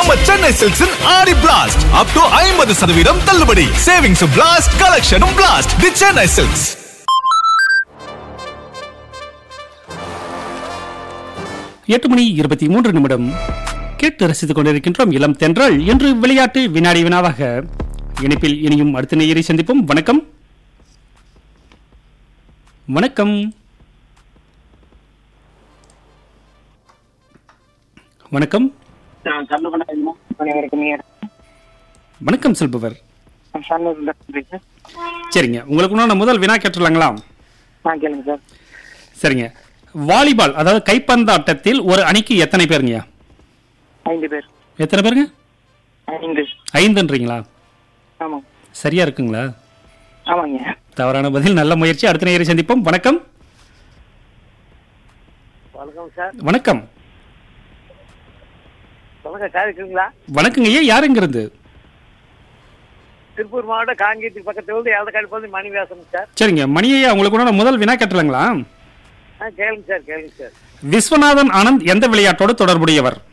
நம்ம சென்னை சில்க்ஸின் ஆடி blast up to ஐம்பது சதவீதம் தள்ளுபடி சேவிங்ஸ் பிளாஸ்ட் கலெக்ஷனும் பிளாஸ்ட் தி சென்னை சில்க்ஸ் எட்டு மணி இருபத்தி மூன்று நிமிடம் கேட்டு ரசித்துக் கொண்டிருக்கின்றோம் இளம் தென்றல் என்று விளையாட்டு வினாடி வினாவாக இணைப்பில் இனியும் அடுத்த நேயரை சந்திப்போம் வணக்கம் வணக்கம் வணக்கம் நான் சண்முகனா அனைவருக்கும் வணக்கம் செல்பவர் சார் சரிங்க உங்களுக்கு நான் முதல் வினா கேட்டுலாங்களா ஆ கேளுங்க சார் சரிங்க வாலிபால் அதாவது கைப்பந்தாட்டத்தில் ஒரு அணிக்கு எத்தனை பேருங்கய்யா ஐந்து பேர் எத்தனை பேருங்க ஐந்து ஐந்துன்றீங்களா ஆமாம் சரியா இருக்குங்களா ஆமாங்க தவறான பதில் நல்ல முயற்சி அடுத்த நேயரை சந்திப்போம் வணக்கம் வணக்கம் சார் வணக்கம் சொல்லுங்க சார் இருக்குங்களா வணக்கங்க ஐயா யாருங்கிறது திருப்பூர் மாவட்டம் காங்கேயத்துக்கு பக்கத்துல இருந்து எவ்வளோ வந்து மணி பேசணும் சார் சரிங்க மணி ஐயா உங்களுக்கு நான் முதல் வினா கேட்டலாங்களா ஆ கேளுங்க சார் கேளுங்க சார் விஸ்வநாதன் ஆனந்த் எந்த விளையாட்டோடு தொடர்புடையவர்